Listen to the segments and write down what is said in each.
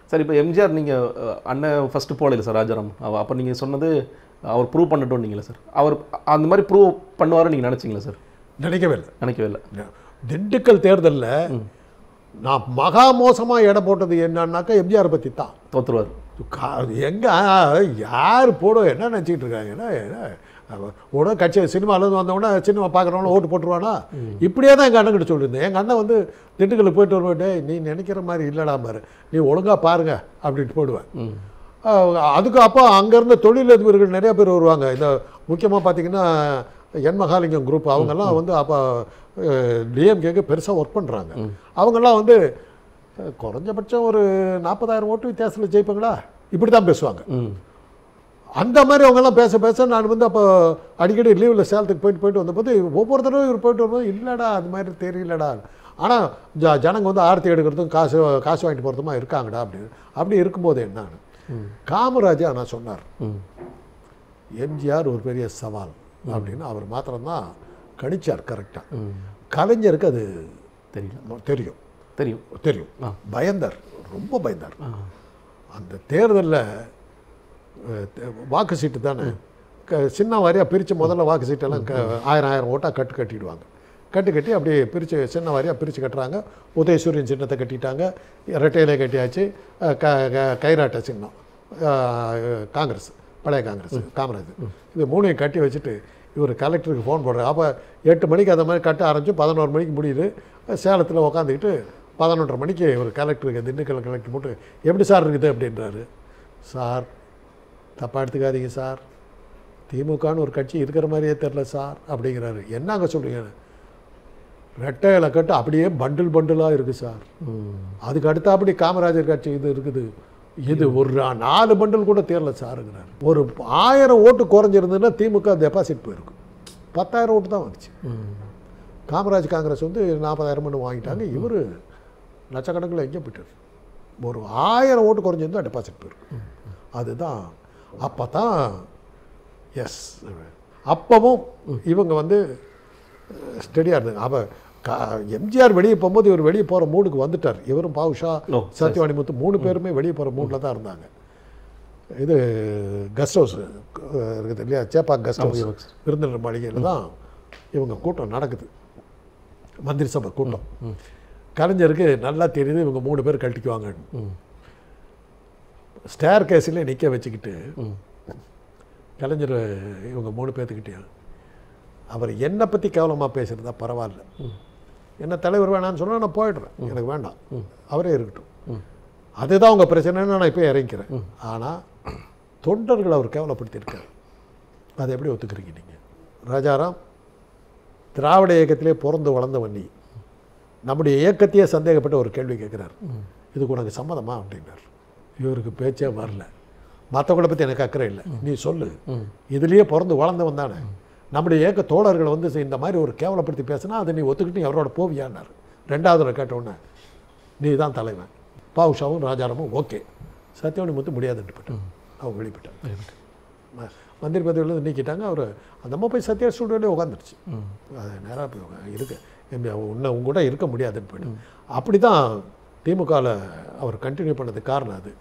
Sir இப்போ எம்ஜிஆர் நீங்கள் அண்ணன் ஃபஸ்ட்டு போகல சார் ராஜாராம் அவ- அப்போ நீங்கள் சொன்னது அவர் ப்ரூவ் பண்ணட்டும் நீங்களா சார் அவர் அந்த மாதிரி ப்ரூவ் பண்ணுவாருன்னு நீங்கள் நினச்சிங்களா சார் நினைக்கவே இல்லை நினைக்கவே இல்லை திண்டுக்கல் தேர்தலில் நான் மகா மோசமாக எடை போட்டது என்னன்னாக்கா எம்ஜிஆர் பற்றி தான் தோத்துருவார் எங்கே யார் போடும் என்ன நினச்சிக்கிட்டு இருக்காங்க என்ன என்ன அவ- உடனே கட்சி சினிமாலேருந்து வந்தவொடனே சினிமா பார்க்குறவங்கள ஓட்டு போட்டுருவானா இப்படியே தான் எங்கள் அண்ணன் சொல்லியிருந்தேன் எங்கள் அண்ணன் வந்து திண்டுக்கலுக்கு போயிட்டு வருவாட்டே நீ நினைக்கிற மாதிரி இல்லடா பாரு நீ ஒழுங்காக பாருங்க அப்படின்ட்டு போடுவேன் அஹ் அதுக்கு அப்போ அங்கேருந்து தொழிலதிபர்கள் நிறைய பேர் வருவாங்க இந்த முக்கியமாக பார்த்தீங்கன்னா என் மகாலிங்கம் குரூப் அவங்கெல்லாம் வந்து அப்போ டிஎம்கேக்கு பெருசாக ஒர்க் பண்ணுறாங்க அவங்கெல்லாம் வந்து அஹ், குறைஞ்சபட்சம் ஒரு நாற்பதாயிரம் ஓட்டு வித்தியாசத்தில் ஜெயிப்பாங்களா இப்படி தான் பேசுவாங்க ம் அந்த மாதிரி அவங்கெல்லாம் பேச பேச நான் வந்து அப்போ அடிக்கடி லீவில் சேலத்துக்கு போயிட்டு போயிட்டு வந்தபோது ஒவ்வொரு தடவை இவர் போயிட்டு வரும்போது இல்லைடா அது மாதிரி தெரியலடா ஆனால் ஜ ஜனங்க வந்து ஆரத்தி எடுக்கிறதும் காசு காசு வாங்கிட்டு போகிறதுமா இருக்காங்கடா அப்படின்னு அப்படி இருக்கும்போது என்னன்னு காமராஜா நான் சொன்னார் ம் எம்ஜிஆர் ஒரு பெரிய சவால் அப்படின்னு அவர் மாத்திரம்தான் கணிச்சார் கரெக்டாக ம் கலைஞருக்கு அது தெரியல தெரியும் தெரியும் தெரியும் ஆ. பயந்தார் ரொம்ப பயந்தார் ஆ அந்த தேர்தலில் வாக்கு சீட்டு தானே க சின்ன வாரியாக பிரித்து முதல்ல வாக்கு சீட்டெல்லாம் க ஆயிரம் ஆயிரம் ஓட்டாக கட்டு கட்டிடுவாங்க கட்டு கட்டி அப்படியே பிரித்து சின்ன வாரியாக பிரித்து கட்டுறாங்க உதயசூரியன் சின்னத்தை கட்டிட்டாங்க ரெட்டையிலே கட்டியாச்சு அஹ், க க- கைராட்ட சின்னம் அஹ், காங்கிரஸ் பழைய காங்கிரஸ் காமராஜ் இது மூணையும் கட்டி வச்சுட்டு இவர் கலெக்டருக்கு ஃபோன் போடுறாரு அப்போ எட்டு மணிக்கு அந்த மாதிரி கட்ட ஆரம்பிச்சு பதினோரு மணிக்கு முடியுது சேலத்தில் உக்காந்துக்கிட்டு பதினொன்றரை மணிக்கு இவர் கலெக்டருக்கு திண்டுக்கல் கலெக்டர் போட்டு எப்படி சார் இருக்குது அப்படின்றாரு சார் தப்பாக எடுத்துக்காதீங்க சார் திமுகன்னு ஒரு கட்சி இருக்கிற மாதிரியே தெரில சார் அப்படிங்கிறாரு என்னங்க சொல்கிறீங்க ரெட்டை இலை கட்டு அப்படியே பண்டில் பண்டிலாக இருக்குது சார் ம் அதுக்கு அடுத்தாப்படி காமராஜர் கட்சி இது இருக்குது இது ஒரு நாலு பண்டில் கூட தேரல சாருங்கிறாரு ஒரு ஆயிரம் ஓட்டு குறைஞ்சிருந்ததுன்னா திமுக டெபாசிட் போயிருக்கும் பத்தாயிரம் ஓட்டு தான் வந்துச்சு ம் காமராஜ் காங்கிரஸ் வந்து நாற்பதாயிரம் மணி வாங்கிட்டாங்க இவர் லட்சக்கணக்கில் எங்கே போயிட்டார் ஒரு ஆயிரம் ஓட்டு குறைஞ்சிருந்தா டெபாசிட் போயிருக்கும் அதுதான் அப்போ தான் எஸ் அப்பவும் இவங்க வந்து ஸ்டெடியாக இருந்தாங்க அப்போ கா எம்ஜிஆர் வெளியே போகும்போது இவர் வெளியே போகிற மூடுக்கு வந்துட்டார் இவரும் பாவுஷா ஓ, சத்யவாணி முத்து மூணு பேருமே வெளியே போகிற மூடில் தான் இருந்தாங்க இது கெஸ்ட் ஹவுஸ் இருக்குது இல்லையா சேப்பாக் கெஸ்ட் ஹவுஸ் ஆமாம், sir. விருந்தினர் மாளிகையில் தான் இவங்க கூட்டம் நடக்குது மந்திரி சபை கூட்டம் கலைஞருக்கு நல்லா தெரியுது இவங்க மூணு பேர் கழட்டிக்குவாங்கன்னு ம் ஸ்டேர் கேஸில் நிற்க வச்சுக்கிட்டு ம் கலைஞர் இவங்க மூணு பேர்த்துக்கிட்டேயும் அவர் என்னை பற்றி கேவலமாக பேசுகிறதா பரவாயில்ல என்ன தலைவர் வேணான்னு சொன்னால் நான் போயிடுறேன் எனக்கு வேண்டாம் அவரே இருக்கட்டும் அதுதான் உங்கள் பிரச்சனைன்னு நான் இப்போ இறங்கிக்கிறேன் ஆனால் தொண்டர்கள் அவர் கேவலப்படுத்தியிருக்கார் அதை எப்படி ஒத்துக்கிறீங்க நீங்கள் ராஜாராம் திராவிட இயக்கத்திலே பிறந்து வளர்ந்த வன்னி நம்முடைய இயக்கத்தையே சந்தேகப்பட்டு ஒரு கேள்வி கேட்குறாரு இதுக்கு உனக்கு சம்மதமா அப்படின்னார் இவருக்கு பேச்சே வரல மற்றவங்கள பற்றி எனக்கு அக்கறை இல்லை நீ சொல்லு இதுலேயே பிறந்து வளர்ந்தவன் தானே நம்முடைய இயக்க தோழர்கள் வந்து இந்த மாதிரி ஒரு கேவலப்படுத்தி பேசினா அதை நீ ஒத்துக்கிட்டு நீ அவரோட போவியான்னார் ரெண்டாவது தடவை கேட்ட உடனே நீ தான் தலைவன் பாவுஷாவும் ராஜாராமும் ஓகே சத்தியவனி முத்து முடியாதுன்ட்டு போயிட்டான் அவங்க வெளியிட்டாங்க ம- மந்திரி பதவியிலேருந்து நீக்கிட்டாங்க அவர் அந்த அம்மா போய் சத்யா ஸ்டூடியோலேயே உட்காந்துருச்சு அது நேராக போய் உக்கா- இருக்கு எம்பி உன்னை உங்க கூட இருக்க முடியாதுன்னு போயிட்டு அப்படி தான் திமுகவில் அவர் கண்டினியூ பண்ணதுக்கு காரணம் அது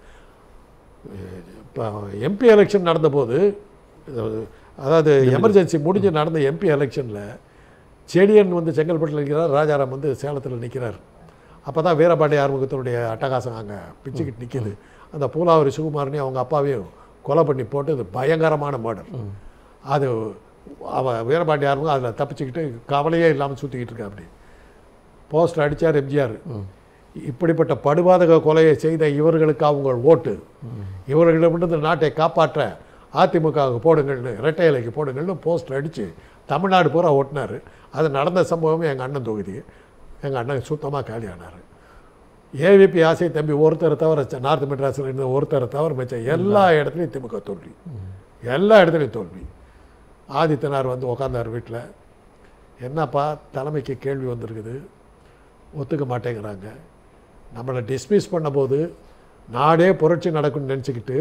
இப்போ எம்பி எலெக்ஷன் நடந்தபோது அதாவது- அதாவது எமர்ஜென்சி முடிஞ்சு நடந்த எம்பி எலெக்ஷனில் செடியன் வந்து செங்கல்பட்டில் நிற்கிறார் ராஜாராம் வந்து சேலத்தில் நிற்கிறார் அப்போ தான் வீரபாண்டிய ஆறுமுகத்தினுடைய அட்டகாசம் அங்கே பிச்சுக்கிட்டு நிற்கிது அந்த பூலாவரி சுகுமாரனையும் அவங்க அப்பாவையும் கொலை பண்ணி போட்டு இது பயங்கரமான மர்டர் அது அவ வீரபாண்டிய ஆறுமுகம் அதில் தப்பிச்சுக்கிட்டு கவலையே இல்லாமல் சுற்றிக்கிட்டு இருக்கா அப்படி போஸ்டர் அடித்தார் எம்ஜிஆர் இப்படிப்பட்ட படுபாதக கொலையை செய்த இவர்களுக்கு அவங்க ஓட்டு இவர்களிடமிருந்து நாட்டை காப்பாற்ற அதிமுகவுக்கு போடுங்கள்னு இரட்டை இலைக்கு போடுங்கள்னு போஸ்டர் அடித்து தமிழ்நாடு பூரா ஓட்டினார் அது நடந்த சம்பவமே எங்கள் அண்ணன் தொகுதி எங்கள் அண்ணன் சுத்தமாக காலியானார் ஏவிபி ஆசை தம்பி ஒருத்தரை தவிர ச- நார்த் மெட்ராஸில் இருந்த ஒருத்தரை தவிர மிச்ச எல்லா இடத்துலையும் திமுக தோல்வி எல்லா இடத்துலையும் தோல்வி ஆதித்தனார் வந்து உக்காந்தார் வீட்டில் என்னப்பா தலைமைக்கு கேள்வி வந்திருக்குது ஒத்துக்க மாட்டேங்கிறாங்க நம்மளை டிஸ்மிஸ் பண்ணும்போது நாடே புரட்சி நடக்கும்னு நினச்சிக்கிட்டு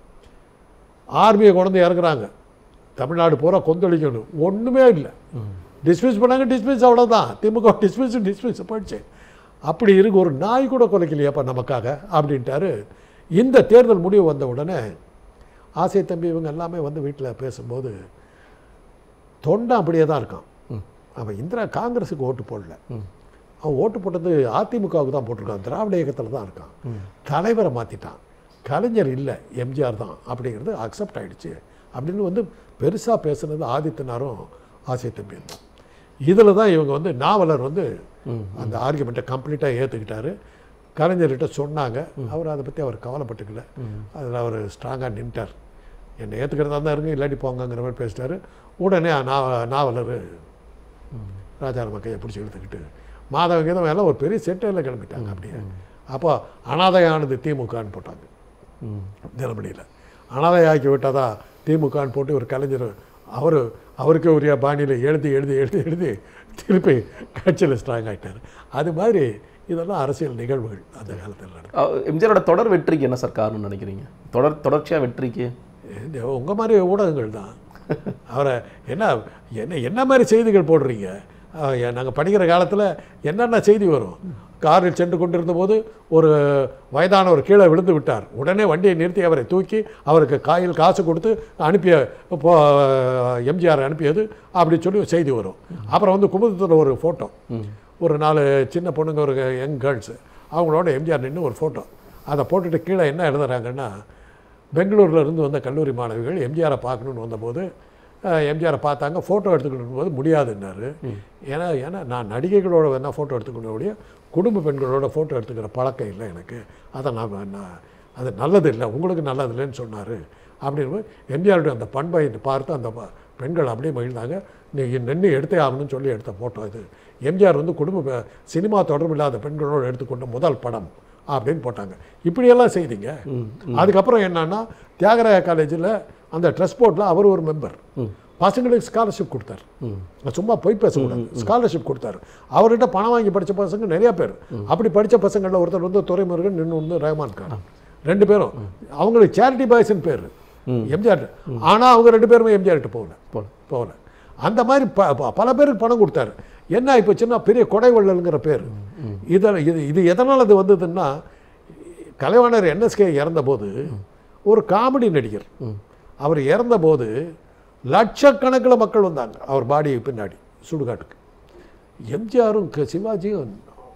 ஆர்மியை கொண்டு இறக்குறாங்க தமிழ்நாடு பூரா கொந்தளிக்கணும் ஒன்றுமே இல்லை டிஸ்மிஸ் பண்ணாங்க டிஸ்மிஸ் அவ்வளோதான் திமுக டிஸ்மிஸ் டிஸ்மிஸ் போயிடுச்சு அப்படி இருக்கு ஒரு நாய் கூட கொலைக்கலையாப்பா நமக்காக அப்படின்ட்டாரு இந்த தேர்தல் முடிவு வந்த உடனே ஆசை தம்பி இவங்க எல்லாமே வந்து வீட்டில் பேசும்போது தொண்டை அப்படியே தான் இருக்கான் அவன் இந்திரா காங்கிரஸுக்கு ஓட்டு போடல அவன் ஓட்டு போட்டது அதிமுகவுக்கு தான் போட்டிருக்கான் திராவிட இயக்கத்தில் தான் இருக்கான் தலைவரை மாற்றிட்டான் கலைஞர் இல்லை எம்ஜிஆர் தான் அப்படிங்கிறது அக்செப்ட் ஆயிடுச்சு அப்படின்னு வந்து பெருசாக பேசுனது ஆதித்தனாரும் ஆசை தம்பி தான் இதில் தான் இவங்க வந்து நாவலர் வந்து அந்த ஆர்குமெண்ட்டை கம்ப்ளீட்டாக ஏற்றுக்கிட்டாரு கலைஞர்கிட்ட சொன்னாங்க அவர் அதை பற்றி அவர் கவலைப்பட்டுக்கல அதில் அவர் ஸ்ட்ராங்காக நின்ட்டார் என்னை ஏற்றுக்கிறதா தான் இருங்க இல்லாட்டி போங்கங்கிற மாதிரி பேசிட்டாரு உடனே நாவ நாவலர் ராஜாராம கையை பிடிச்சி இழுத்துக்கிட்டு மாதவ கீதம் எல்லாம் ஒரு பெரிய செட்டையில் கிளம்பிட்டாங்க அப்படியே அப்போ அனாதையானது திமுகன்னு போட்டாங்க ம் தினமணியில் அனாதையாக்கி விட்டதா திமுகன்னு போட்டு ஒரு கலைஞர் அவர் அவருக்கு உரிய பாணியில் எழுதி எழுதி எழுதி எழுதி திருப்பி கட்சியில் ஸ்ட்ராங் ஆகிட்டார் அது மாதிரி இதெல்லாம் அரசியல் நிகழ்வுகள் அந்த காலத்தில் நடக்கும் அஹ் எம்ஜிஆரோட தொடர் வெற்றிக்கு என்ன சார் காரணம்னு நினைக்கிறீங்க தொடர் தொடர்ச்சியாக வெற்றிக்கு உங்கள் மாதிரி ஊடகங்கள் தான் அவரை என்ன என்ன என்ன மாதிரி செய்திகள் போடுறீங்க நாங்கள் படிக்கிற காலத்தில் என்னென்ன செய்தி வரும் காரில் சென்று கொண்டிருந்த போது ஒரு வயதானவர் கீழே விழுந்து விட்டார் உடனே வண்டியை நிறுத்தி அவரை தூக்கி அவருக்கு காயில் காசு கொடுத்து அனுப்பிய இப்போ எம்ஜிஆர் அனுப்பியது அப்படி சொல்லி செய்தி வரும் அப்புறம் வந்து குமுதத்தில் ஒரு ஃபோட்டோ ஒரு நாலு சின்ன பொண்ணுங்க ஒரு யங் கேர்ள்ஸு அவங்களோட எம்ஜிஆர் நின்று ஒரு ஃபோட்டோ அதை போட்டுட்டு கீழே என்ன எழுதுறாங்கன்னா பெங்களூர்ல இருந்து வந்த கல்லூரி மாணவிகள் எம்ஜிஆரை பார்க்கணுன்னு வந்தபோது அஹ், எம்ஜிஆரை பார்த்தாங்க ஃபோட்டோ எடுத்துக்கணும் போது முடியாதுன்னாரு ஏன்னா ஏன்னா நான் நடிகைகளோட வேணால் ஃபோட்டோ எடுத்துக்கணும் ஒழிய குடும்ப பெண்களோட ஃபோட்டோ எடுத்துக்கிற பழக்கம் இல்லை எனக்கு அதை நான் நான் அது நல்லது இல்லை உங்களுக்கு நல்லது இல்லைன்னு சொன்னார் அப்படின்னு எம்ஜிஆருடைய அந்த பண்பை பார்த்து அந்த ப- பெண்கள் அப்படியே மகிழ்ந்தாங்க நீ நின்று எடுத்தே ஆகணும்னு சொல்லி எடுத்த ஃபோட்டோ இது எம்ஜிஆர் வந்து குடும்ப பெ- சினிமா தொடர்பு இல்லாத பெண்களோடு எடுத்துக்கொண்ட முதல் படம் அப்படின்னு போட்டாங்க இப்படியெல்லாம் செய்திங்க அதுக்கப்புறம் என்னன்னா தியாகராய காலேஜில் அந்த ட்ரெஸ் போர்ட்டில் அவர் ஒரு மெம்பர் பசங்களுக்கு ஸ்காலர்ஷிப் கொடுத்தாரு நான் சும்மா போய் பேசக்கூடாது ஸ்காலர்ஷிப் கொடுத்தாரு அவர்கிட்ட பணம் வாங்கி படித்த பசங்க நிறைய பேர் அப்படி படித்த பசங்களில் ஒருத்தர் வந்து துரைமுருகன் இன்னும் வந்து ரஹ்மான் கான் ரெண்டு பேரும் அவங்களுக்கு சேரிட்டி பாய்ஸ்னு பேர் எம்ஜிஆர் ஆனால் அவங்க ரெண்டு பேருமே எம்ஜிஆர்கிட்ட போகல போல போகல அந்த மாதிரி ப ப- பல பேருக்கு பணம் கொடுத்தாரு என்ன இப்போ சின்ன பெரிய கொடை வள்ளலுங்கிற பேர் இதில் இது இது எதனால் அது வந்ததுன்னா கலைவாணர் என்எஸ்கே இறந்தபோது ஒரு காமெடி நடிகர் அவர் இறந்தபோது லட்சக்கணக்கில் மக்கள் வந்தாங்க அவர் பாடி பின்னாடி சுடுகாட்டுக்கு எம்ஜிஆரும் க- சிவாஜியும்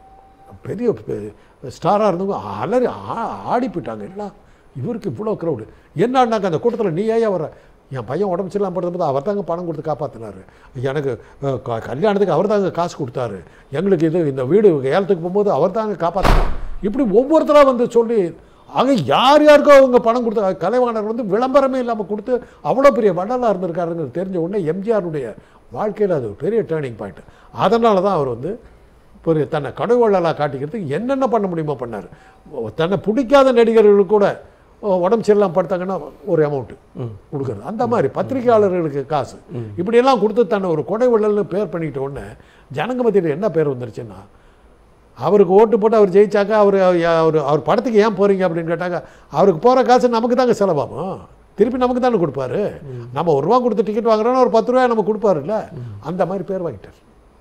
பெரிய ஸ்டாராக இருந்தவங்க அலறி ஆ- ஆடி போயிட்டாங்க எல்லாம் இவருக்கு இவ்வளோ க்ரௌடு என்னன்னாக்க அந்த கூட்டத்தில் நீ ஏன் வர என் பையன் உடம்பு சரியில்லாம படுத்தும்போது அவர் தாங்க பணம் கொடுத்து காப்பாற்றினாரு எனக்கு அஹ், க- கல்யாணத்துக்கு அவர் தாங்க காசு கொடுத்தாரு எங்களுக்கு இது இந்த வீடு ஏலத்துக்கு போகும்போது அவர் தாங்க காப்பாற்றினார் இப்படி ஒவ்வொருத்தராக வந்து சொல்லி ஆக யார் யாருக்கோ அவங்க பணம் கொடுத்த கலைவாணர் வந்து விளம்பரமே இல்லாமல் கொடுத்து அவ்வளோ பெரிய வள்ளலாக இருந்திருக்காருங்கிறது தெரிஞ்ச உடனே எம்ஜிஆருடைய வாழ்க்கையில் அது ஒரு பெரிய டேர்னிங் பாயிண்ட் அதனால தான் அவர் வந்து ஒரு தன்னை கடவுளாக காட்டிக்கிறதுக்கு என்னென்ன பண்ண முடியுமோ பண்ணார் தன்னை பிடிக்காத நடிகர்களுக்கு கூட ஓ, உடம்பு சரியில்லாம படுத்தாங்கன்னா ஒரு அமௌண்ட்டு கொடுக்குறது அந்த மாதிரி பத்திரிகையாளர்களுக்கு காசு இப்படியெல்லாம் கொடுத்து தன்னை ஒரு கொடை வள்ளல்னு பேர் பண்ணிக்கிட்ட உடனே ஜனங்க மத்தியில் என்ன பேர் வந்துருச்சுன்னா அவருக்கு ஓட்டு போட்டு அவர் ஜெயிச்சாக்கா அவர் அவர் அவர் படத்துக்கு ஏன் போகிறீங்க அப்படின்னு கேட்டாங்க அவருக்கு போகிற காசு நமக்கு தாங்க செலவாகும் திருப்பி நமக்கு தானே கொடுப்பாரு நம்ம ஒரு ரூபா கொடுத்து டிக்கெட் வாங்குறோன்னா ஒரு பத்து ரூபாய் நம்ம கொடுப்பாருல்ல அந்த மாதிரி பேர் வாங்கிட்டார்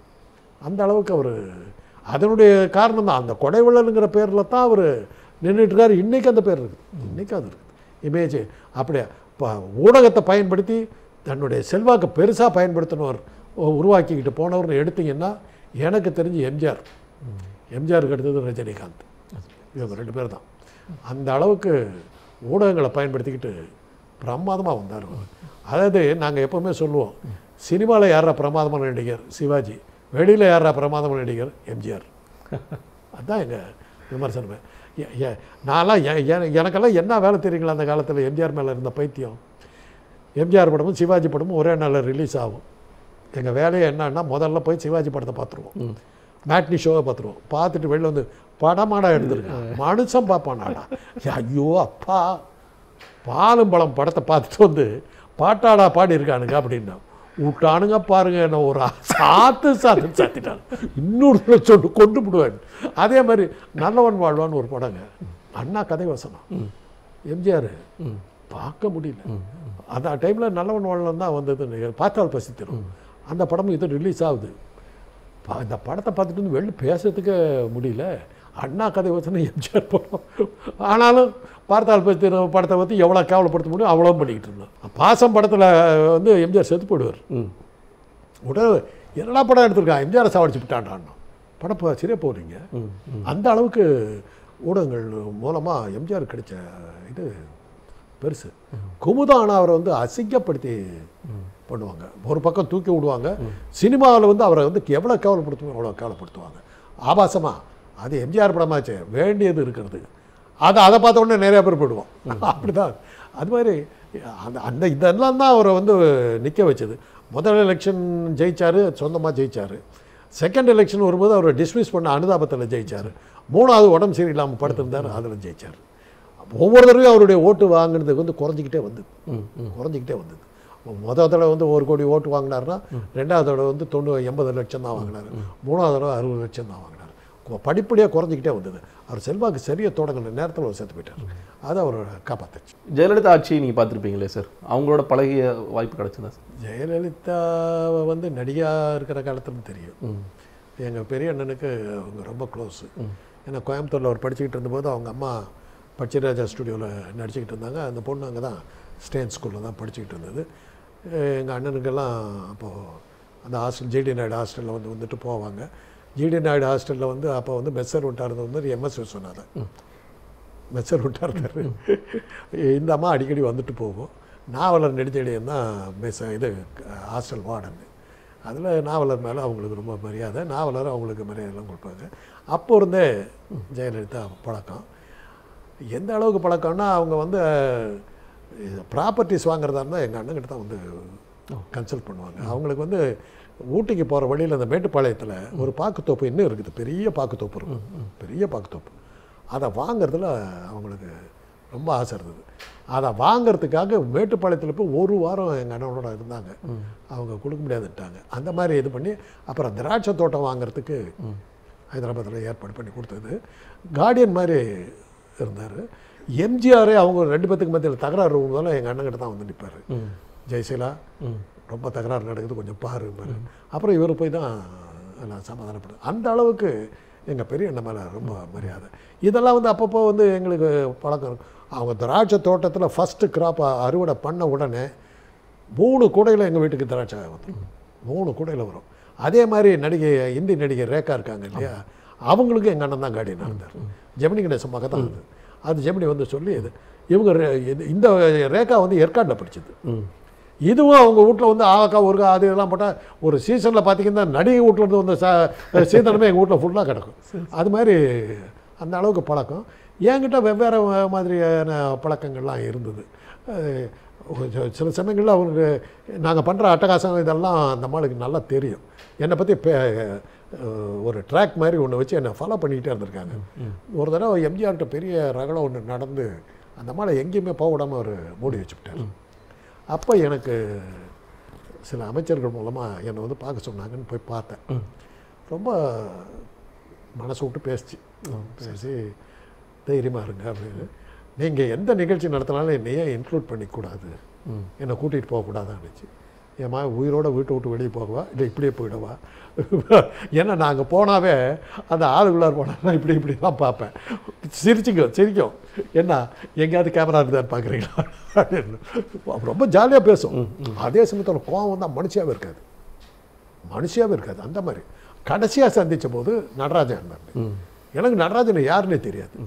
அந்த அளவுக்கு அவர் அதனுடைய காரணம் தான் அந்த கொடை வள்ளலுங்கிற பேரில் தான் அவர் நின்றுட்டுருக்காரு இன்றைக்கி அந்த பேர் இருக்குது இன்றைக்கி அது இருக்குது இமேஜ் அப்படியே இப்போ ஊடகத்தை பயன்படுத்தி தன்னுடைய செல்வாக்கை பெருசாக பயன்படுத்தினவர் உ- உருவாக்கிக்கிட்டு போனவர்னு எடுத்தீங்கன்னா எனக்கு தெரிஞ்சு எம்ஜிஆர் எம்ஜிஆருக்கு அடுத்தது ரஜினிகாந்த் இவங்க ரெண்டு பேர் தான் அந்த அளவுக்கு ஊடகங்களை பயன்படுத்திக்கிட்டு பிரமாதமாக வந்தார் அவர். அதாவது நாங்கள் எப்போவுமே சொல்லுவோம் சினிமாவில் யாரா பிரமாதமான நடிகர் சிவாஜி வெளியில் யாரா பிரமாதமான நடிகர் எம்ஜிஆர் அதுதான் எங்கள் விமர்சனமே எ- எ- நான்லாம் எ- எ- எனக்கெல்லாம் என்ன வேலை தெரியுங்களா அந்த காலத்தில் எம்ஜிஆர் மேலே இருந்த பைத்தியம் எம்ஜிஆர் படமும் சிவாஜி படமும் ஒரே நாளில் ரிலீஸ் ஆகும் எங்கள் வேலையை என்னன்னா முதல்ல போய் சிவாஜி படத்தை பார்த்துருவோம் மேட்னி ஷோவை பார்த்துருவோம் பார்த்துட்டு வெளில வந்து படமாடா எடுத்துருக்கேன் மனுஷன் பார்ப்பானாடா ஐயோ அப்பா பாலும் பழம் படத்தை பார்த்துட்டு வந்து பாட்டாடா பாடி இருக்கானுங்க அப்படின்னா விட்டானுங்க பாருங்க என்ன ஒரு சாத்து சாத்து சாத்திட்டாங்க இன்னொரு சொல்லு கொண்டு விடுவேன் அதே மாதிரி நல்லவன் வாழ்வான்னு ஒரு படங்க அண்ணா கதை வசனம் எம்ஜிஆர் பார்க்க முடியல அந்த டைமில் நல்லவன் வாழ்வன் தான் வந்தது பார்த்தால் பசி தரும் அந்த படமும் இது ரிலீஸ் ஆகுது பா- இந்த படத்தை பார்த்துட்டு வந்து வெளில பேசுறதுக்கு முடியல அண்ணா கதை வச்சுன்னா எம்ஜிஆர் படம் ஆனாலும் பார்த்தால் பற்றி படத்தை பற்றி எவ்வளோ கேவலப்படுத்த முடியும் அவ்வளோ பண்ணிக்கிட்டு இருந்தோம் பாசம் படத்தில் வந்து எம்ஜிஆர் செத்து போயிடுவார் ம் உடனே என்னடா படம் எடுத்திருக்கான் எம்ஜிஆர் சாவடிச்சு விட்டான்டான்னா படம் போ சரியா போகிறீங்க ம் அந்த அளவுக்கு ஊடகங்கள் மூலமாக எம்ஜிஆர் கிடைச்ச இது பெருசு குமுதானா அவரை வந்து அசிங்கப்படுத்தி பண்ணுவாங்க ஒரு பக்கம் தூக்கி விடுவாங்க சினிமாவில் வந்து அவரை வந்து எவ்வளோ கேவலப்படுத்துவாங்க அவ்வளோ கேவலப்படுத்துவாங்க ஆபாசமாக அது எம்ஜிஆர் படமாச்சே வேண்டியது இருக்கிறது அதை அதை பார்த்த உடனே நிறைய பேர் போயிடுவோம் அப்படிதான் அது மாதிரி அந்த அந்த இதெல்லாம் தான் அவரை வந்து நிற்க வச்சது முதல் எலெக்ஷன் ஜெயிச்சாரு சொந்தமாக ஜெயிச்சாரு செகண்ட் எலெக்ஷன் வரும்போது அவரை டிஸ்மிஸ் பண்ண அனுதாபத்தில் ஜெயிச்சார் மூணாவது உடம்பு சரியில்லாமல் படுத்திருந்தார் அதில் ஜெயிச்சார் ஒவ்வொரு தடவையும் அவருடைய ஓட்டு வாங்கினதுக்கு வந்து குறைஞ்சிக்கிட்டே வந்தது குறைஞ்சிக்கிட்டே வந்தது முதல் தடவை வந்து ஒரு கோடி ஓட்டு வாங்கினாருன்னா ரெண்டாவது தடவை வந்து தொண்ணூறு எண்பது லட்சம் தான் வாங்கினார் மூணாவது தடவை அறுபது லட்சம் தான் வாங்கினார் கு- படிப்படியாக குறைஞ்சிக்கிட்டே வந்தது அவர் செல்வாக்கு சரியாக தொடங்கின நேரத்தில் அவர் செத்து போயிட்டார் அது அவரோட காப்பாத்துச்சு ஜெயலலிதா ஆட்சியை நீங்கள் பார்த்துருப்பீங்களே சார் அவங்களோட பழகிய வாய்ப்பு கிடைச்சதா சார் ஜெயலலிதாவை வந்து நடிகையாக இருக்கிற காலத்துலேருந்து தெரியும் ம் எங்கள் பெரிய அண்ணனுக்கு அவங்க ரொம்ப க்ளோஸு ஏன்னா கோயம்புத்தூரில் அவர் படிச்சுக்கிட்டு இருந்தபோது அவங்க அம்மா பச்சைராஜா ஸ்டுடியோவில் நடிச்சுக்கிட்டு இருந்தாங்க அந்த பொண்ணு அங்கே தான் ஸ்டேன் ஸ்கூலில் தான் படிச்சுக்கிட்டு இருந்தது எங்கள் அண்ணனுக்கெல்லாம் அப்போது அந்த ஹாஸ்டல் ஜிடி நாயுடு ஹாஸ்டலில் வந்து வந்துட்டு போவாங்க ஜிடி நாயுடு ஹாஸ்டலில் வந்து அப்போ வந்து மெஸ்ஸர் விட்டார் வந்து எம்எஸ் விஸ்வநாதன் மெச்சர் விட்டார் இந்த அம்மா அடிக்கடி வந்துட்டு போகும் நாவலர் நெடுஞ்செழியன் தான் மெஸ் இது ஹாஸ்டல் வார்டன் அதில் நாவலர் மேலே அவங்களுக்கு ரொம்ப மரியாதை நாவலர் அவங்களுக்கு மரியாதைலாம் கொடுப்பாங்க அப்போ இருந்தே ஜெயலலிதா பழக்கம் எந்த அளவுக்கு பழக்கம்னா அவங்க வந்து ப்ராப்பர்ட்டிஸ் வாங்குறதா இருந்தால் எங்கள் அண்ணங்கிட்ட தான் வந்து கன்சல்ட் பண்ணுவாங்க அவங்களுக்கு வந்து ஊட்டிக்கு போகிற வழியில் அந்த மேட்டுப்பாளையத்தில் ஒரு பாக்குத்தோப்பு இன்னும் இருக்குது பெரிய பாக்குத்தோப்பு இருக்கும் பெரிய பாக்குத்தோப்பு அதை வாங்குறதுல அவங்களுக்கு ரொம்ப ஆசை இருந்தது அதை வாங்குறதுக்காக மேட்டுப்பாளையத்தில் போய் ஒரு வாரம் எங்கள் அண்ணனோட இருந்தாங்க அவங்க கொடுக்க முடியாதுட்டாங்க அந்த மாதிரி இது பண்ணி அப்புறம் திராட்சை தோட்டம் வாங்குறதுக்கு ஹைதராபாத்தில் ஏற்பாடு பண்ணி கொடுத்தது கார்டியன் மாதிரி இருந்தார் எம்ஜிஆரே அவங்க ரெண்டு பேத்துக்கு மத்தியில் தகராறு இருந்தாலும் எங்கள் அண்ணங்கிட்ட தான் வந்து நிற்பார் ம் ஜெயசீலா ம் ரொம்ப தகராறு நடக்குது கொஞ்சம் பாரு அப்புறம் இவர் போய் தான் நான் சமாதானப்படுது அந்த அளவுக்கு எங்கள் பெரிய அண்ணன் மேலே ரொம்ப மரியாதை இதெல்லாம் வந்து அப்பப்போ வந்து எங்களுக்கு பழக்கம் இருக்கும் அவங்க திராட்சை தோட்டத்தில் ஃபஸ்ட்டு கிராப்பை அறுவடை பண்ண உடனே மூணு கூடையில் எங்கள் வீட்டுக்கு திராட்சை வந்துடும் மூணு கூடையில் வரும் அதே மாதிரி நடிகை இந்தி நடிகை ரேகா இருக்காங்க இல்லையா அவங்களுக்கும் எங்கள் அண்ணன் தான் கார்டியனாக இருந்தார் ஜெமினி கணேசன் மக தான் அது அது ஜெமினி வந்து சொல்லி இது இவங்க ரே- இது- இந்த ரேகா வந்து ஏற்காட்டில் படிச்சது ம் இதுவும் அவங்க வீட்டில் வந்து ஆகா ஒருக்கா அது இதெல்லாம் போட்டால் ஒரு சீசனில் பார்த்தீங்கன்னா நடிகை வீட்டில் இருந்து வந்த சா சீதனமே எங்கள் வீட்டில் ஃபுல்லாக கிடக்கும் அது மாதிரி அந்த அளவுக்கு பழக்கம் என்கிட்ட வெவ்வேறு வ- மாதிரியான பழக்கங்கள்லாம் இருந்தது அஹ் ஒரு சில- சில சமயங்களில் அவங்களுக்கு நாங்கள் பண்ணுற அட்டகாசம் இதெல்லாம் அந்த அம்மாளுக்கு நல்லா தெரியும் என்னை பற்றி ஒரு ட்ராக் மாதிரி ஒன்று வச்சு என்னை ஃபாலோ பண்ணிக்கிட்டே இருந்திருக்காங்க ஒரு தடவை எம்ஜிஆர்கிட்ட பெரிய ரகலம் ஒன்று நடந்து அந்த அம்மாவை எங்கேயுமே போக விடாமல் அவர் மூடி வச்சுவிட்டார் அப்போ எனக்கு சில அமைச்சர்கள் மூலமாக என்னை வந்து பார்க்க சொன்னாங்கன்னு போய் பார்த்தேன் ரொம்ப மனசு விட்டு பேசிச்சு பேசி தைரியமாக இருங்க அப்படின்னு நீங்கள் எந்த நிகழ்ச்சி நடத்தினாலும் என்னை ஏன் இன்க்ளூட் பண்ணிக்கூடாது என்னை கூட்டிகிட்டு போகக்கூடாதான்னுச்சு ஏம்மா உயிரோட வீட்டை விட்டு வெளியே போகவா இல்லை இப்படியே போயிடவா ஏன்னா நாங்கள் போனாவே அந்த ஆளுக்குள்ளார் போனால் இப்படி இப்படி தான் பார்ப்பேன் சிரிச்சுக்கும் சிரிக்கும் என்ன எங்கேயாவது கேமரா இருந்தான்னு பார்க்குறீங்களா அப்படின்னு அப்ப ரொம்ப ஜாலியாக பேசும் அதே சமயத்தில் கோவம் வந்தால் மனுஷியாவே இருக்காது மனுஷியாவே இருக்காது அந்த மாதிரி கடைசியாக சந்திச்ச போது நடராஜன் இருந்தார் எனக்கு நடராஜன் யாருன்னே தெரியாது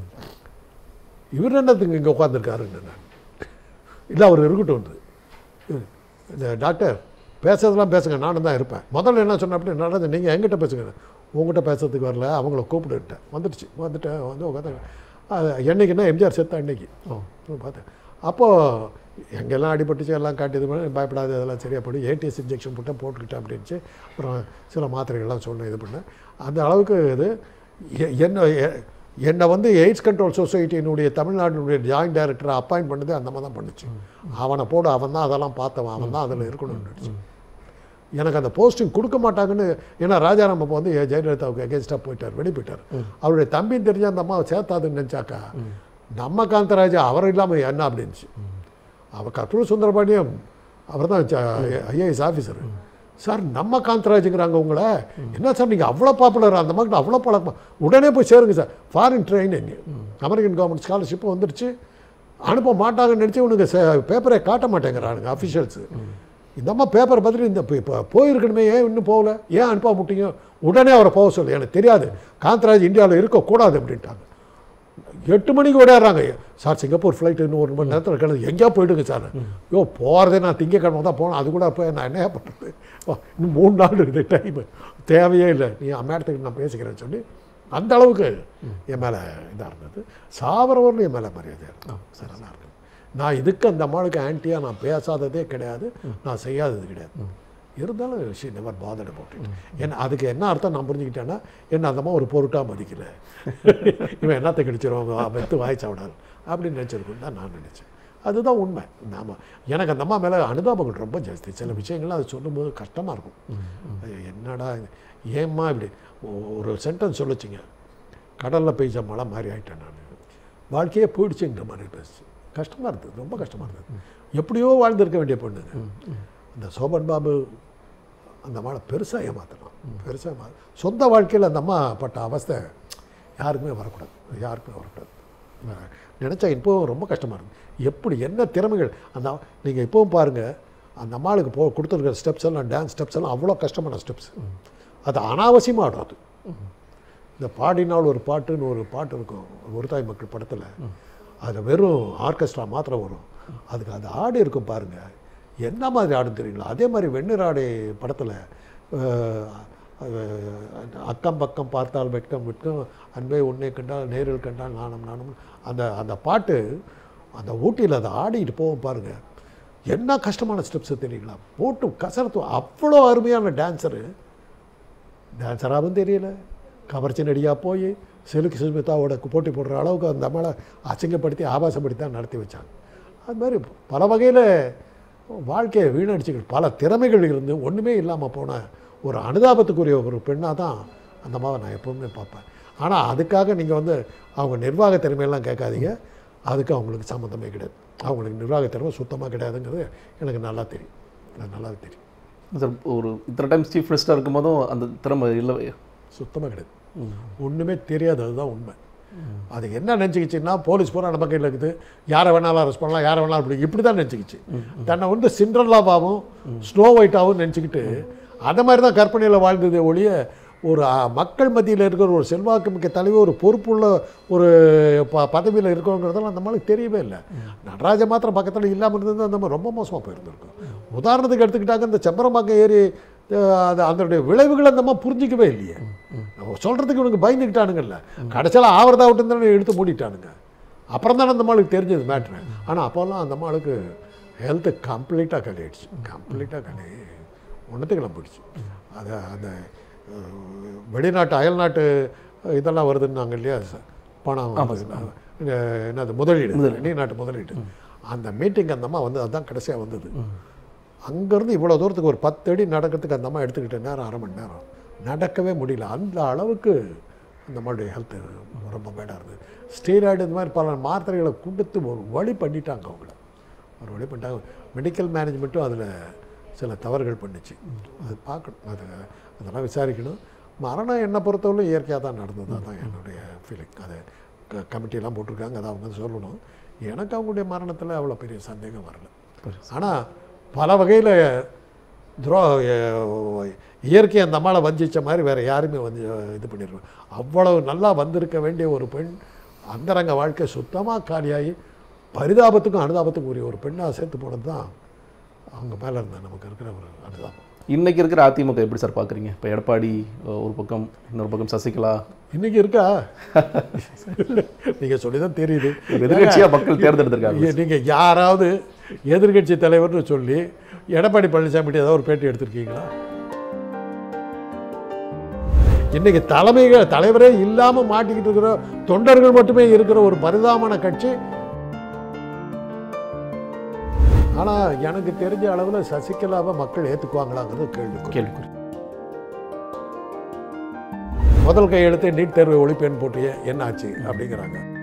இவர் என்னத்துக்கு இங்கே உட்காந்துருக்காருன்னு நான் இல்லை அவர் இருக்கட்டும் வந்து இந்த டாக்டர் பேசுறதெல்லாம் பேசுங்க நானும் தான் இருப்பேன் முதல்ல என்ன சொன்ன அப்படி நடராஜன் நீங்கள் எங்கிட்ட பேசுங்க உங்ககிட்ட பேசுறதுக்கு வரல அவங்கள கூப்பிட்டுட்டேன் வந்துடுச்சு வந்துட்டு வந்து உட்காந்து என்னைக்குன்னா எம்ஜிஆர் செத்த அன்னைக்கு பார்த்தேன் அப்போது எங்கெல்லாம் அடிபட்டுச்சு எல்லாம் காட்டி இது பண்ணி பயப்படாது அதெல்லாம் சரியாக போடு ஏடிஎஸ் இன்ஜெக்ஷன் போட்டால் போட்டுக்கிட்டேன் அப்படின்ச்சு அப்புறம் சில மாத்திரைகள்லாம் சொன்னேன் இது பண்ணேன் அந்த அளவுக்கு இது எ- என்ன எ- என்னை வந்து எய்ட்ஸ் கண்ட்ரோல் சொசைட்டியினுடைய தமிழ்நாட்டினுடைய ஜாயின்ட் டைரக்டரை அப்பாயின்ட் பண்ணது அந்த மாதிரி தான் பண்ணுச்சு அவனை போடு அவன் தான் அதெல்லாம் பார்த்தவன் அவன் தான் அதில் இருக்கணும்னு எனக்கு அந்த போஸ்டிங் கொடுக்க மாட்டாங்கன்னு ஏன்னா ராஜாராம் அப்போ வந்து ஜெயலலிதாவுக்கு எகேன்ஸ்டாக போயிட்டார் வெளியே போயிட்டார் அவருடைய தம்பின்னு தெரிஞ்ச அந்த அம்மாவை சேர்த்தாதுன்னு நினச்சாக்கா நம்ம காந்தராஜா அவர் இல்லாமல் என்ன அப்படின்ச்சு அவர் கற்பூர் சுந்தரபாண்டியம் அவர் தான் ஐஏஎஸ் ஆஃபீஸர் சார் நம்ம காந்தராஜுங்கிறாங்க உங்களை என்ன சார் நீங்கள் அவ்வளோ பாப்புலர் அந்த மாதிரி அவ்வளோ பழக்கமா உடனே போய் சேருங்க sir foreign training American government scholarship வந்துருச்சு அனுப்ப மாட்டாங்கன்னு நினச்சி உனக்கு பேப்பரை காட்ட மாட்டேங்கிறானுங்க அஃபிஷியல்ஸு இந்த அம்மா பேப்பர் பார்த்துட்டு இந்த இப்போ போயிருக்கணுமே ஏன் இன்னும் போகல ஏன் அனுப்ப மாட்டீங்க உடனே அவரை போக சொல்லு எனக்கு தெரியாது காந்தராஜ் இந்தியாவில் இருக்கக்கூடாது அப்படின்ட்டாங்க எட்டு மணிக்கு ஓடிடுறாங்க சார் சிங்கப்பூர் ஃப்ளைட் இன்னும் ஒரு மணி நேரத்தில் கிடந்து எங்கேயா போயிடுங்க சார் யோ போகிறதே நான் திங்கக்கிழமை தான் போனேன் அது கூட போய் நான் என்ன பண்ணுறது வா, இன்னும் மூணு நாள் இருக்குது டைம் தேவையே இல்லை நீ மேடத்துக்கு நான் பேசிக்கிறேன்னு சொல்லி அந்த அளவுக்கு என் மேலே இதாக இருந்தது சாவரவரில் என் மேலே மரியாதையாக இருக்கும் சார் நல்லா இருக்கு நான் இதுக்கு அந்த அம்மாளுக்கு ஆன்ட்டியாக நான் பேசாததே கிடையாது நான் செய்யாதது கிடையாது இருந்தாலும் she never bother about it ஏன்னா அதுக்கு என்ன அர்த்தம் நான் புரிஞ்சுக்கிட்டேன்னா என்ன அந்த அம்மா ஒரு பொருட்டாக மதிக்கல இவன் என்னத்தை கடிச்சிருவாங்க வெத்து வாய்ச்சா விடாது அப்படின்னு நினச்சிருக்குன்னு தான் நான் நினச்சேன் அதுதான் உண்மை நாம எனக்கு அந்த அம்மா மேலே அனுதாபங்கள் ரொம்ப ஜாஸ்தி சில விஷயங்கள்லாம் அது சொல்லும்போது கஷ்டமாக இருக்கும் அது என்னடா இது? ஏம்மா இப்படி ஒ- ஒரு சென்டென்ஸ் சொல்லுச்சுங்க கடலில் பெய்ஞ்ச மழை மாதிரி ஆயிட்டேன் நான் வாழ்க்கையே போயிடுச்சுங்கிற மாதிரி பேசுச்சு கஷ்டமாக இருந்தது ரொம்ப கஷ்டமாக இருந்தது எப்படியோ வாழ்ந்திருக்க வேண்டிய பொண்ணுங்க அந்த சோபன் பாபு அந்த அம்மாவை பெருசாக ஏமாத்தலாம் பெருசாக ஏமா சொந்த வாழ்க்கையில் அந்த அம்மா பட்ட அவஸ்தை யாருக்குமே வரக்கூடாது யாருக்குமே வரக்கூடாது நான் நினச்சா இப்போவும் ரொம்ப கஷ்டமாக இருக்கு எப்படி என்ன திறமைகள் அந்த நீங்கள் இப்போவும் பாருங்கள் அந்த அம்மாளுக்கு போ கொடுத்துருக்கிற ஸ்டெப்ஸ் எல்லாம் டான்ஸ் ஸ்டெப்ஸ் எல்லாம் அவ்வளோ கஷ்டமான ஸ்டெப்ஸ் அது அனாவசியமாக ஆடும் அது இந்த பாடினால் ஒரு பாட்டுன்னு ஒரு பாட்டு இருக்கும் ஒரு தாய் மக்கள் படத்தில் அதில் வெறும் ஆர்கெஸ்ட்ரா மாத்திரம் வரும் அதுக்கு அந்த ஆடு இருக்கும் பாருங்கள் என்ன மாதிரி ஆடுன்னு தெரியுங்களா அதே மாதிரி வெண்ணீர் ஆடை படத்தில் அக்கம் பக்கம் பார்த்தால் வெட்கம் வெட்கம் அன்பே உன்னை கண்டால் நேரில் கண்டால் நாணம் நாணம் அந்த அந்த பாட்டு அந்த ஊட்டியில் அதை ஆடிட்டு போவோம் பாருங்கள் என்ன கஷ்டமான ஸ்டெப்ஸு தெரியுங்களா போட்டு கசரத்து அவ்வளோ அருமையான டான்ஸரு டான்ஸராகவும் தெரியல கவர்ச்சி நடிகா போய் செலுக்கு சுஸ்மிதாவோட போட்டி போடுற அளவுக்கு அந்த அம்மாவை அசிங்கப்படுத்தி ஆபாசப்படுத்தி தான் நடத்தி வச்சாங்க அது மாதிரி பல வகையில் வாழ்க்கையை வீணடிச்சுக்கிட்டு பல திறமைகள் இருந்து ஒன்றுமே இல்லாமல் போன ஒரு அனுதாபத்துக்குரிய ஒரு பெண்ணாக தான் அந்த அம்மாவை நான் எப்போவுமே பார்ப்பேன் ஆனால் அதுக்காக நீங்கள் வந்து அவங்க நிர்வாக திறமையெல்லாம் கேட்காதீங்க அதுக்கு அவங்களுக்கு சம்மந்தமே கிடையாது அவங்களுக்கு நிர்வாக திறமை சுத்தமாக கிடையாதுங்கிறது எனக்கு நல்லா தெரியும் எனக்கு நல்லா தெரியும் சார் ஒரு இத்தனை டைம் சீஃப் மினிஸ்டர் இருக்கும்போதும் அந்த திறமை இல்லை சுத்தமாக கிடையாது ஒன்றுமே தெரியாது அதுதான் உண்மை அது என்ன நினச்சிக்கிச்சுன்னா போலீஸ் பூரா நம்ம கையில் இருக்குது யாரை வேணாலும் அரெஸ்ட் பண்ணலாம் யாரை வேணாலும் இப்படி இப்படி தான் நினச்சிக்கிச்சு தன்னை வந்து சிண்ட்ரல்லாவாகவும் ஸ்னோ ஒயிட்டாகவும் நினச்சிக்கிட்டு அந்த மாதிரி தான் கற்பனையில் வாழ்ந்ததே ஒழிய ஒரு அ, மக்கள் மத்தியில் இருக்கிற ஒரு செல்வாக்கு மிக்க தலைவர் ஒரு பொறுப்புள்ள ஒரு ப பதவியில் இருக்கணுங்கிறதெல்லாம் அந்த மாதிரி தெரியவே இல்லை நடராஜ மாத்திரம் பக்கத்தில் இல்லாமல் இருந்தது அந்த மாதிரி ரொம்ப மோசமாக போயிருந்திருக்கும் உதாரணத்துக்கு எடுத்துக்கிட்டாங்க இந்த செம்பரம்பாக்கம் ஏரி அஹ், அது அதனுடைய விளைவுகளை அந்த மாதிரி புரிஞ்சிக்கவே இல்லையே சொல்கிறதுக்கு இவனுக்கு பயந்துக்கிட்டானுங்கல்ல கடைசியில் ஆவரதா விட்டு எடுத்து மூடிட்டானுங்க அப்புறம் தானே அந்த மாளுக்கு தெரிஞ்சது மேட்ரு ஆனால் அப்போல்லாம் அந்த மாளுக்கு ஹெல்த்து கம்ப்ளீட்டாக கலையிடுச்சு கம்ப்ளீட்டாக கலை ஒன்றத்துக்கெல்லாம் போயிடுச்சு அது அந்த அஹ், வெளிநாட்டு அயல்நாட்டு இதெல்லாம் வருதுன்னாங்க இல்லையா ச- பணம் அஹ், என்னது முதலீடு வெளிநாட்டு முதலீடு அந்த மீட்டிங் அந்த அம்மா வந்து அதுதான் கடைசியாக வந்தது அங்கேருந்து இவ்வளோ தூரத்துக்கு ஒரு பத்து அடி நடக்கிறதுக்கு அந்த அம்மா எடுத்துக்கிட்ட நேரம் அரை மணி நேரம் நடக்கவே முடியல அந்த அளவுக்கு அந்த அம்மாவுடைய ஹெல்த்து ரொம்ப பேடாக இருந்தது ஸ்டீராய்டு இந்த மாதிரி பல மாத்திரைகளை கொடுத்து ஒரு வழி பண்ணிட்டாங்க அவங்கள ஒரு வழி பண்ணிட்டாங்க மெடிக்கல் மேனேஜ்மெண்ட்டும் அதில் சில தவறுகள் பண்ணுச்சு அது பார்க்கணும் அது அதெல்லாம் விசாரிக்கணும் மரணம் என்னை பொறுத்தவரை இயற்கையாக தான் நடந்தது அதான் என்னுடைய ஃபீலிங் அது க கமிட்டியெல்லாம் போட்டிருக்காங்க அதை அவங்க சொல்லணும் எனக்கு அவங்களுடைய மரணத்தில் அவ்வளோ பெரிய சந்தேகம் வரல ஆனால் பல வகையில் துரோ எ- இயற்கை அந்த அம்மாவை வஞ்சிச்ச மாதிரி வேறு யாருமே வந்து இது பண்ணிடுவேன் அவ்வளவு நல்லா வந்திருக்க வேண்டிய ஒரு பெண் அந்தரங்க வாழ்க்கை சுத்தமாக காலியாகி பரிதாபத்துக்கும் அனுதாபத்துக்கும் உரிய ஒரு பெண்ணாக சேர்த்து போனது தான் அவங்க மேலே இருந்த நமக்கு இருக்கிற ஒரு அனுதாபம் இன்னைக்கு இருக்கிற அதிமுக எப்படி சார் பார்க்குறீங்க இப்போ எடப்பாடி அஹ், ஒரு பக்கம் இன்னொரு பக்கம் சசிகலா இன்னைக்கு இருக்கா நீங்கள் சொல்லி தான் தெரியுது எதிர்கட்சியாக மக்கள் தேர்ந்தெடுத்திருக்காங்க ஐயா, நீங்க யாராவது எதிர்க்கட்சி தலைவர்னு சொல்லி எடப்பாடி பழனிசாமி ஏதாவது ஒரு பேட்டி எடுத்திருக்கீங்களா இன்னைக்கு தலைமைகள் தலைவரே இல்லாம மாட்டிக்கிட்டு இருக்கிற தொண்டர்கள் மட்டுமே இருக்கிற ஒரு பரிதாபமான கட்சி ஆனா எனக்கு தெரிஞ்ச அளவுல சசிகலாவை மக்கள் ஏத்துக்குவாங்களாங்கிறது கேள்வி கேள்விக்குறி முதல் கையெழுத்து நீட் தேர்வை ஒழிப்பேன் போட்டிய என்ன ஆச்சு அப்படிங்கிறாங்க